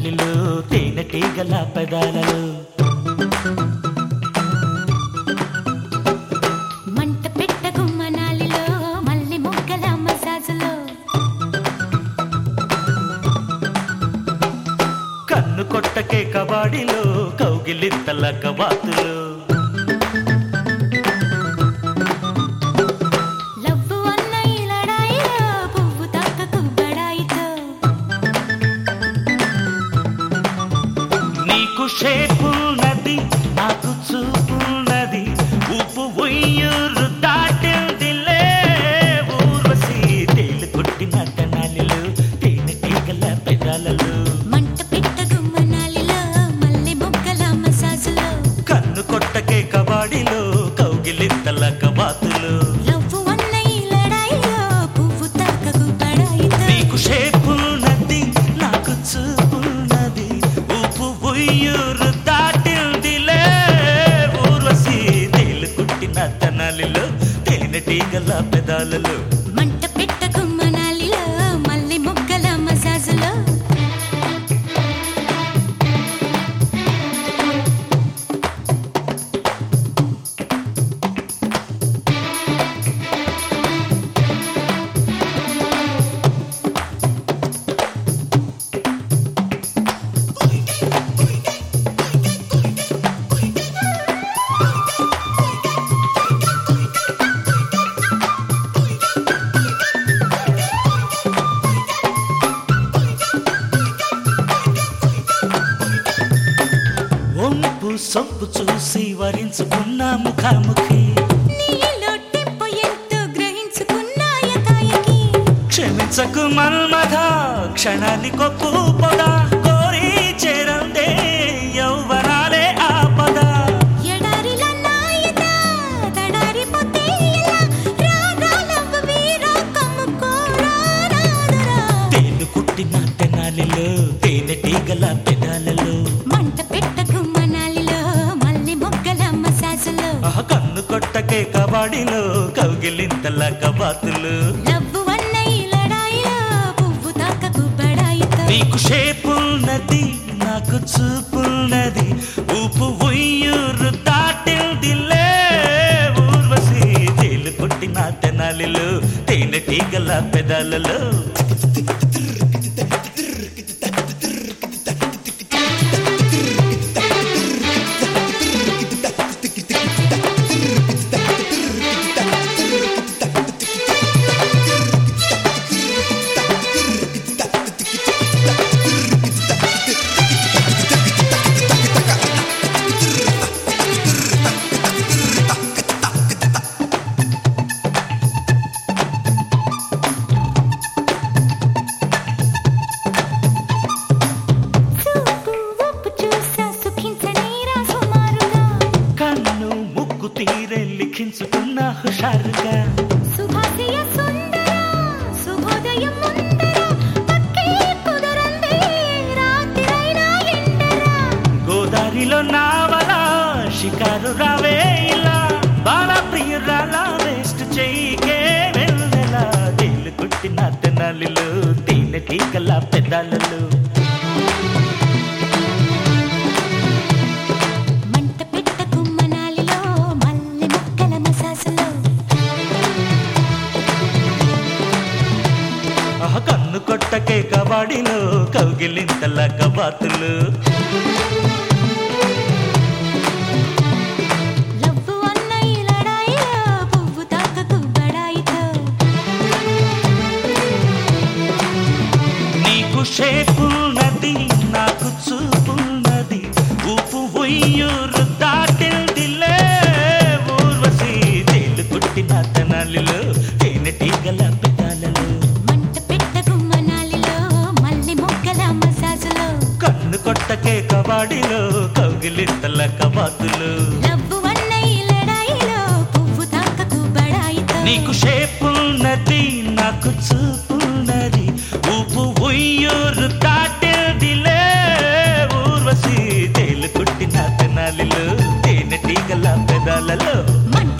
తెనాలిలో తేనెటీగల పెదాలలో మంట పెట్ట గుమ్మనాలిలో మల్లె మొగ్గల మసాజులో కన్ను కొట్టకే కబాడిలో కౌగిలింతల కవాతులు లవ్వు అన్న ఈ లడాయిలో పువ్వు తాకకు బడాయితో నీకు షేపున్నది నాకు చూపున్నది ఉప్పు ఉయ్యూరు దాటిందిలే ఊర్వశి తేలు కొట్టిన తెనాలిలో తేనెటీగల పెదాలలో మంట పెట్ట గుమ్మనాలిలో మల్లె మొగ్గల మసాజులో కన్ను కొట్టకే కబాడిలో కౌగిలింతల కవాతులు లవ్వు అన్న ఈ లడాయిలో పువ్వు తాకకు బడాయితో నీకు షేపున్నది నాకు చూపున్నది ఉప్పు ఉయ్యూరు దాటిందిలే ఊర్వశి తేలు కొట్టిన తెనాలిలో తేనెటీగల పెదాలలో మంట పెట్ట గుమ్మనాలిలో మల్లె మొగ్గల మసాజులో ఒంపు సొంపు చూసి వరించుకున్న ముఖాముఖి నీలో టెంపో ఎంతో గ్రహించుకున్నాయ కాయకి క్షమించకు మన్మథ క్షణానికొప్పు పొద కోరి చేరందే యౌవనాలే ఆపద ఎడారిల నాయక తడారిపోతే ఎలా రాగాలవ్వ వీరా కమ్ముకోరా రాదురా తేలు కుట్టిన తెనాలిలో తేనెటీగల పెదాలలో మంట పెట్ట గుమ్మనాలిలో మల్లె మొగ్గల మసాజులో ఆ కన్ను కొట్టకే కబాడిలో కౌగిలింతల కబాతులు లవ్వు అన్న ఈ లడాయిలో పువ్వు తాకకు బడాయితో నీకు షేపున్నది నాకు చూపున్నది ఊపు ఉయ్యూరు దాటిందిలే ఊర్వశి తేలు కొట్టిన తెనాలిలో తేనెటీగల పెదాలలో చూపు ఒప్పు చూసా సుఖించనీరా సుమారుగా కన్ను ముక్కు తీరే లిఖించుకున్న హుషారుగా సుభాషియ సుందర శుభోదయం ముందర పక్కే కుదరందే రాత్రిరైనా ఎండరా గోదారిలో నావలా షికారు రావే ఇలా బాల ప్రియురాల వేస్ట్ చెయ్యికే వెళ్ళలా తేలు కొట్టిన తెనాలిలో తేనెటీగల పెదాలలో మంట పెట్ట కుమ్మనాలిలో మల్లె మొక్కల మసాసులో ఆహ కన్ను కొట్టకే కబాడిలో కౌగిలింతల కబాతులు లవ్వు అన్న ఈ లడాయిలో పువ్వు తాకకు బడాయితో నీకు షేపున్నది నాకు చూపున్నది ఊపు ఉయ్యూరు దాటిల్దిలే ఊర్వశి తేలు కొట్టిన తెనాలిలో తేనెటీగల పెదాలలో మంట పెట్ట గుమ్మనాలిలో మల్లె మొగ్గల మసాజులో కన్ను కొట్టకే కబాడిలో కౌగిలింతల కబాతులు లవ్వు అన్న ఈ లడాయిలో పువ్వు తాకకు బడాయితో నీకు షేపున్నది నాకు చూపున్నది ఊపు ఉయ్యూరు దాటిల్దిలే ఊర్వశి తేలు కొట్టిన తెనాలిలో తేనెటీగల పెదాలలో మంట